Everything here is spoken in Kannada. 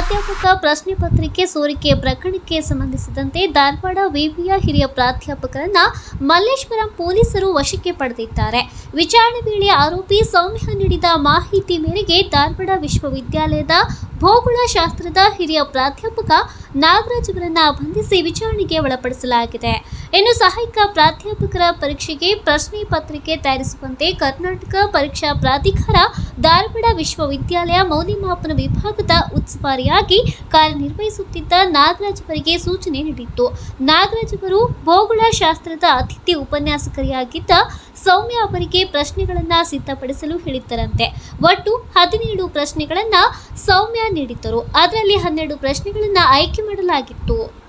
ಪ್ರಾಧ್ಯಾಪಕ ಪ್ರಶ್ನೆ ಪತ್ರಿಕೆ ಸೋರಿಕೆ ಪ್ರಕರಣಕ್ಕೆ ಸಂಬಂಧಿಸಿದಂತೆ ಧಾರವಾಡ ವಿವಿಯ ಹಿರಿಯ ಪ್ರಾಧ್ಯಾಪಕರನ್ನ ಮಲ್ಲೇಶ್ವರಂ ಪೊಲೀಸರು ವಶಕ್ಕೆ ಪಡೆದಿದ್ದಾರೆ ವಿಚಾರಣೆ ವೇಳೆ ಆರೋಪಿ ಸೌಮ್ಯ ನೀಡಿದ ಮಾಹಿತಿ ಮೇರೆಗೆ ಧಾರವಾಡ ವಿಶ್ವವಿದ್ಯಾಲಯದ ಭೂಗೋಳಶಾಸ್ತ್ರದ ಹಿರಿಯ ಪ್ರಾಧ್ಯಾಪಕ ನಾಗರಾಜ್ ಅವರನ್ನ ಬಂಧಿಸಿ ವಿಚಾರಣೆಗೆ ಒಳಪಡಿಸಲಾಗಿದೆ ಇನ್ನು ಸಹಾಯಕ ಪ್ರಾಧ್ಯಾಪಕರ ಪರೀಕ್ಷೆಗೆ ಪ್ರಶ್ನೆ ಪತ್ರಿಕೆ ತಯಾರಿಸುವಂತೆ ಕರ್ನಾಟಕ ಪರೀಕ್ಷಾ ಪ್ರಾಧಿಕಾರ ಧಾರವಾಡ ವಿಶ್ವವಿದ್ಯಾಲಯ ಮೌಲ್ಯಮಾಪನ ವಿಭಾಗದ ಉಸ್ತುವಾರಿಯಾಗಿ ಕಾರ್ಯನಿರ್ವಹಿಸುತ್ತಿದ್ದ ನಾಗರಾಜ್ ಅವರಿಗೆ ಸೂಚನೆ ನೀಡಿತ್ತು ನಾಗರಾಜ್ ಅವರು ಭೂಗೋಳಶಾಸ್ತ್ರದ ಅತಿಥಿ ಉಪನ್ಯಾಸಕರಿಯಾಗಿದ್ದ ಸೌಮ್ಯ ಅವರಿಗೆ ಪ್ರಶ್ನೆಗಳನ್ನು ಸಿದ್ಧಪಡಿಸಲು ಹೇಳಿದ್ದರಂತೆ ಒಟ್ಟು ಹದಿನೇಳು ಪ್ರಶ್ನೆಗಳನ್ನು ಸೌಮ್ಯ ನೀಡಿದ್ದರು ಅದರಲ್ಲಿ ಹನ್ನೆರಡು ಪ್ರಶ್ನೆಗಳನ್ನು ಆಯ್ಕೆ ಮಾಡಲಾಗಿತ್ತು